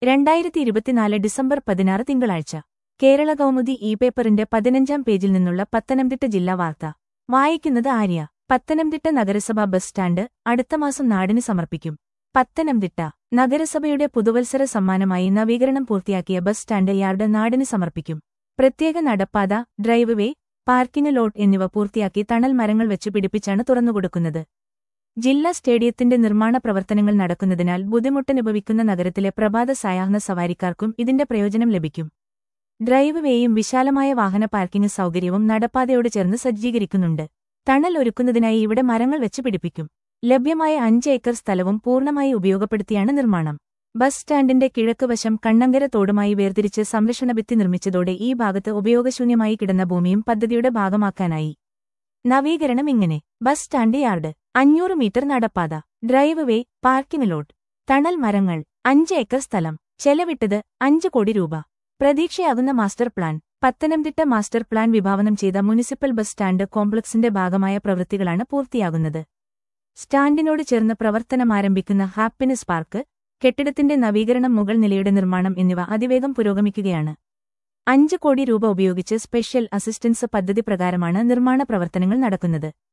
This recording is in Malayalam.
രണ്ടായിരത്തി ഇരുപത്തിനാല് ഡിസംബർ പതിനാറ് തിങ്കളാഴ്ച കേരള കൗമുദി ഇ പേപ്പറിന്റെ പതിനഞ്ചാം പേജിൽ നിന്നുള്ള പത്തനംതിട്ട ജില്ലാ വാർത്ത വായിക്കുന്നത് ആര്യ പത്തനംതിട്ട നഗരസഭ ബസ് സ്റ്റാൻഡ് അടുത്ത മാസം നാടിന് സമർപ്പിക്കും പത്തനംതിട്ട നഗരസഭയുടെ പുതുവത്സര സമ്മാനമായി നവീകരണം പൂർത്തിയാക്കിയ ബസ് സ്റ്റാൻഡ് യാർഡ് നാടിന് സമർപ്പിക്കും പ്രത്യേക നടപ്പാത ഡ്രൈവ് വേ പാർക്കിംഗ് ലോട്ട് എന്നിവ പൂർത്തിയാക്കി തണൽ മരങ്ങൾ വെച്ച് പിടിപ്പിച്ചാണ് തുറന്നുകൊടുക്കുന്നത് ജില്ലാ സ്റ്റേഡിയത്തിന്റെ നിർമ്മാണ പ്രവർത്തനങ്ങൾ നടക്കുന്നതിനാൽ ബുദ്ധിമുട്ടനുഭവിക്കുന്ന നഗരത്തിലെ പ്രഭാത സായാഹ്ന സവാരിക്കാർക്കും ഇതിന്റെ പ്രയോജനം ലഭിക്കും ഡ്രൈവ് വേയും വിശാലമായ വാഹന പാർക്കിംഗ് സൗകര്യവും നടപ്പാതയോട് ചേർന്ന് സജ്ജീകരിക്കുന്നുണ്ട് തണൽ ഒരുക്കുന്നതിനായി ഇവിടെ മരങ്ങൾ വെച്ച് പിടിപ്പിക്കും ലഭ്യമായ അഞ്ച് ഏക്കർ സ്ഥലവും പൂർണ്ണമായി ഉപയോഗപ്പെടുത്തിയാണ് നിർമ്മാണം ബസ് സ്റ്റാൻഡിന്റെ കിഴക്ക് വശം കണ്ണങ്കര തോടുമായി വേർതിരിച്ച് സംരക്ഷണ ഭിത്തി നിർമ്മിച്ചതോടെ ഈ ഭാഗത്ത് ഉപയോഗശൂന്യമായി കിടന്ന ഭൂമിയും പദ്ധതിയുടെ ഭാഗമാക്കാനായി നവീകരണം ഇങ്ങനെ ബസ് സ്റ്റാൻഡ് യാർഡ് അഞ്ഞൂറ് മീറ്റർ നടപ്പാത ഡ്രൈവ് വേ പാർക്കിംഗ് ലോട്ട് തണൽ മരങ്ങൾ അഞ്ച് ഏക്കർ സ്ഥലം ചെലവിട്ടത് അഞ്ച് കോടി രൂപ പ്രതീക്ഷയാകുന്ന master plan Pathanamthitta master plan വിഭാവനം ചെയ്ത മുനിസിപ്പൽ ബസ് സ്റ്റാൻഡ് കോംപ്ലക്സിന്റെ ഭാഗമായ പ്രവൃത്തികളാണ് പൂർത്തിയാകുന്നത് സ്റ്റാൻഡിനോട് ചേർന്ന് പ്രവർത്തനമാരംഭിക്കുന്ന ഹാപ്പിനെസ് പാർക്ക് കെട്ടിടത്തിന്റെ നവീകരണം മുകൾ നിലയുടെ നിർമ്മാണം എന്നിവ അതിവേഗം പുരോഗമിക്കുകയാണ് അഞ്ച് കോടി രൂപ ഉപയോഗിച്ച് സ്പെഷ്യൽ അസിസ്റ്റൻസ് പദ്ധതി പ്രകാരമാണ് നിർമ്മാണ പ്രവർത്തനങ്ങൾ നടക്കുന്നത്